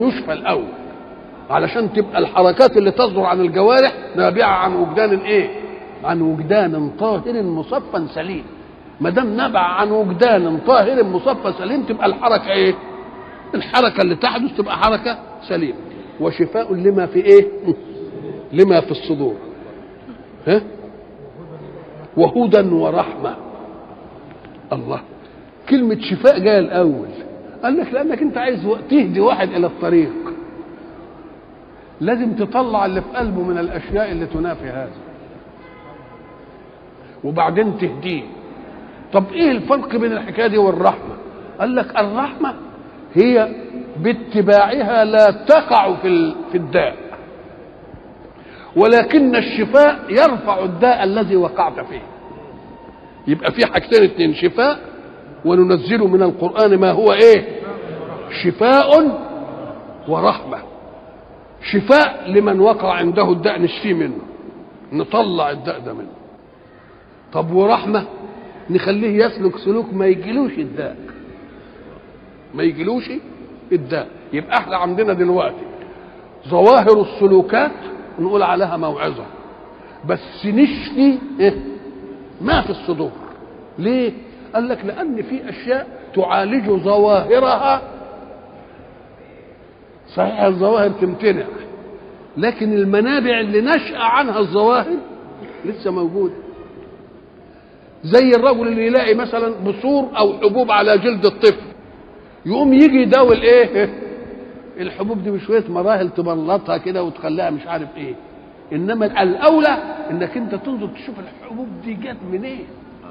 يشفى الاول علشان تبقى الحركات اللي تصدر عن الجوارح نابعه عن وجدان ايه عن وجدان طاهر مصفى سليم ما دام نبع عن وجدان طاهر مصفى سليم تبقى الحركه ايه الحركه اللي تحدث تبقى حركه سليمه وشفاء لما في ايه لما في الصدور ها وهدى ورحمه الله كلمه شفاء جايه الاول قال لك لانك انت عايز تهدي واحد الى الطريق لازم تطلع اللي في قلبه من الاشياء اللي تنافي هذا وبعدين تهديه طب ايه الفرق بين الحكايه دي والرحمه قال لك الرحمه هي باتباعها لا تقع في في الداء ولكن الشفاء يرفع الداء الذي وقعت فيه يبقى في حاجتين اتنين شفاء وننزل من القران ما هو ايه شفاء ورحمه شفاء لمن وقع عنده الداء نشفيه منه نطلع الداء ده منه طب ورحمه نخليه يسلك سلوك ما يجيلوش الداء ما يجيلوش الداء يبقى احنا عندنا دلوقتي ظواهر السلوكات نقول عليها موعظه بس نشفي إيه؟ ما في الصدور ليه قال لك لان في اشياء تعالج ظواهرها صحيح الظواهر تمتنع لكن المنابع اللي نشأ عنها الظواهر لسه موجوده زي الرجل اللي يلاقي مثلا بثور او حبوب على جلد الطفل يقوم يجي يداوي الايه الحبوب دي بشويه مراحل تبلطها كده وتخليها مش عارف ايه انما الاولى انك انت تنظر تشوف الحبوب دي جت منين إيه؟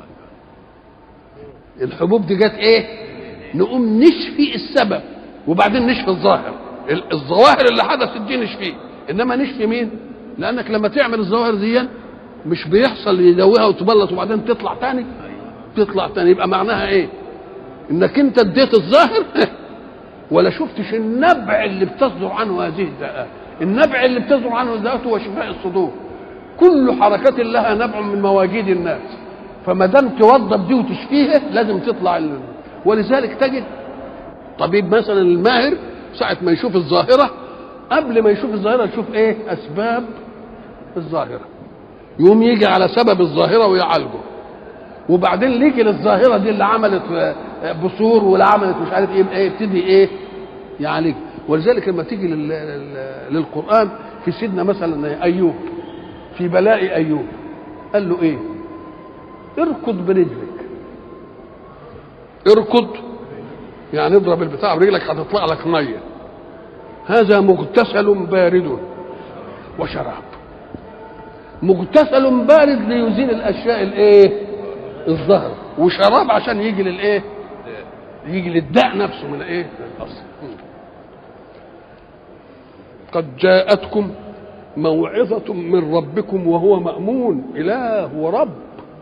الحبوب دي جت ايه نقوم نشفي السبب وبعدين نشفي الظاهر الظواهر اللي حدثت دي نشفيه انما نشفي مين لانك لما تعمل الظواهر دي مش بيحصل يدويها وتبلط وبعدين تطلع تاني تطلع تاني يبقى معناها ايه انك انت اديت الظاهر ولا شفتش النبع اللي بتصدر عنه هذه الداءات النبع اللي بتصدر عنه الداءات هو شفاء الصدور كل حركات لها نبع من مواجيد الناس فما دام توضب دي وتشفيها لازم تطلع ال... ولذلك تجد طبيب مثلا الماهر ساعة ما يشوف الظاهرة قبل ما يشوف الظاهرة يشوف ايه أسباب الظاهرة يقوم يجي على سبب الظاهرة ويعالجه وبعدين يجي للظاهرة دي اللي عملت بثور واللي عملت مش عارف ايه ايه يبتدي ايه يعالج ولذلك لما تيجي لل... للقرآن في سيدنا مثلا أيوب في بلاء أيوب قال له ايه اركض برجلك اركض يعني اضرب البتاع برجلك هتطلع لك ميه هذا مغتسل بارد وشراب مغتسل بارد ليزيل الاشياء الايه الظهر وشراب عشان يجي للايه يجي للداء نفسه من ايه الاصل قد جاءتكم موعظة من ربكم وهو مأمون إله ورب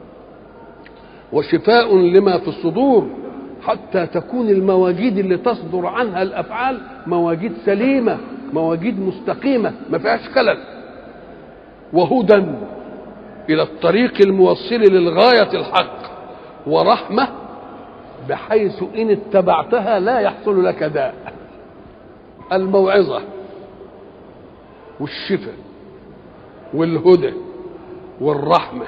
وشفاء لما في الصدور حتى تكون المواجيد اللي تصدر عنها الافعال مواجيد سليمه مواجيد مستقيمه ما فيهاش خلل وهدى الى الطريق الموصل للغايه الحق ورحمه بحيث ان اتبعتها لا يحصل لك داء الموعظه والشفاء والهدى والرحمه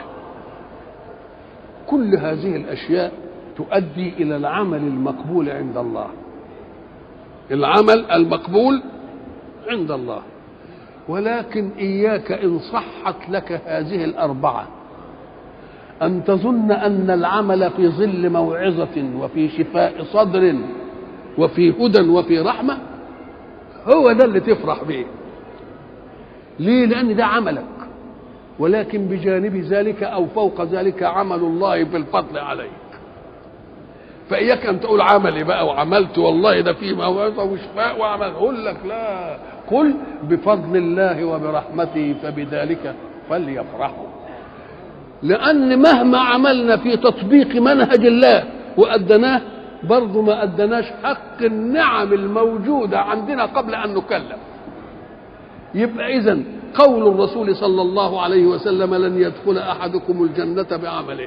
كل هذه الاشياء تؤدي الى العمل المقبول عند الله العمل المقبول عند الله ولكن اياك ان صحت لك هذه الاربعه ان تظن ان العمل في ظل موعظه وفي شفاء صدر وفي هدى وفي رحمه هو ده اللي تفرح به ليه لان ده عملك ولكن بجانب ذلك او فوق ذلك عمل الله بالفضل عليك فإياك أن تقول عملي بقى وعملت والله ده فيه موعظة وشفاء وعمل أقول لك لا قل بفضل الله وبرحمته فبذلك فليفرحوا لأن مهما عملنا في تطبيق منهج الله وأدناه برضه ما أدناش حق النعم الموجودة عندنا قبل أن نكلف يبقى إذا قول الرسول صلى الله عليه وسلم لن يدخل أحدكم الجنة بعمله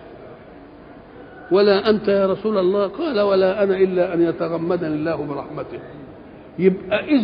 ولا أنت يا رسول الله قال ولا أنا إلا أن يتغمدني الله برحمته يبقى إذا